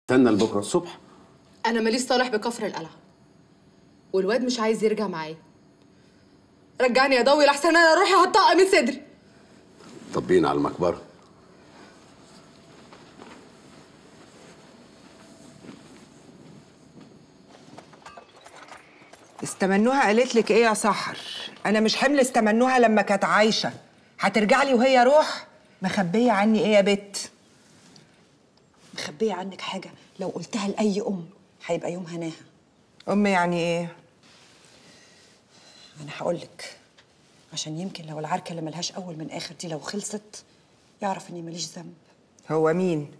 استنى لبكره الصبح انا ماليش صالح بكفر القلعه والواد مش عايز يرجع معايا رجعني يا ضوي لحسن انا روحي هتطق من صدري طب بينا على المقبره استمنوها قالت لك ايه يا سحر انا مش حمل استمنوها لما كانت عايشه هترجع لي وهي روح مخبيه عني ايه يا بت مخبيه عنك حاجه لو قلتها لاي ام هيبقى يوم هناها ام يعني ايه انا هقول لك عشان يمكن لو العركه اللي ملهاش اول من اخر دي لو خلصت يعرف اني ماليش ذنب هو مين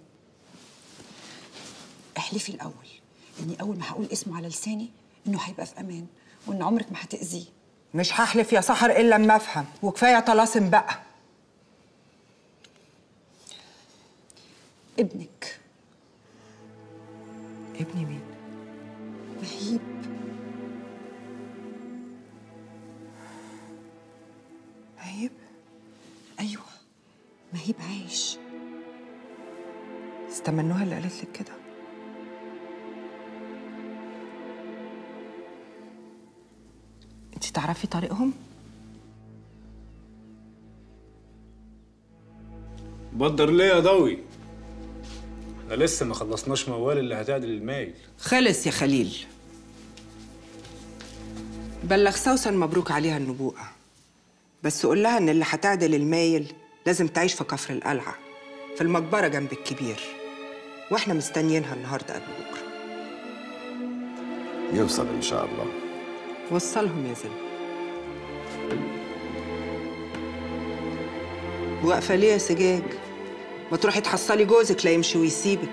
احلفي الاول اني اول ما هقول اسمه على لساني انه هيبقى في امان وان عمرك ما هتاذيه مش هحلف يا سحر الا لما افهم وكفايه طلاسم بقى ابنك ابني مين مهيب مهيب ايوه مهيب عايش استمنوها اللي قالت لك كده انت تعرفي طريقهم بدر ليه يا ضوي احنا لسه ما خلصناش موال اللي هتعدل المايل خلص يا خليل بلغ سوسن مبروك عليها النبوءة بس قول لها إن اللي هتعدل المايل لازم تعيش في كفر القلعة في المقبرة جنب الكبير واحنا مستنيينها النهاردة قبل بكرة يوصل ان شاء الله وصلهم يا زلمة واقفة ليه يا سجاج؟ ما تروحي تحصلي جوزك لا يمشي ويسيبك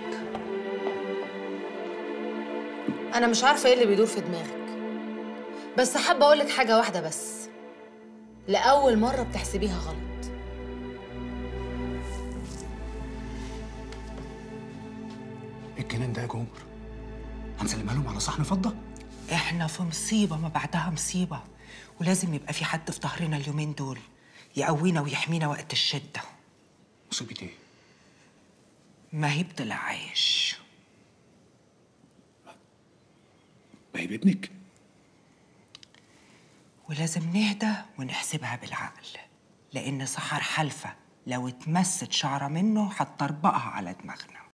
انا مش عارفه ايه اللي بيدور في دماغك بس حابه اقول لك حاجه واحده بس لاول مره بتحسبيها غلط ايه الجنان ده يا جمر هنسلمها لهم على صحن فضه احنا في مصيبة ما بعدها مصيبة ولازم يبقى في حد في ظهرنا اليومين دول يقوينا ويحمينا وقت الشدة مصيبه ايه مهيب طلع عايش مهيب ابنك ولازم نهدى ونحسبها بالعقل لأن سحر حلفة لو اتمست شعرة منه هتطربقها على دماغنا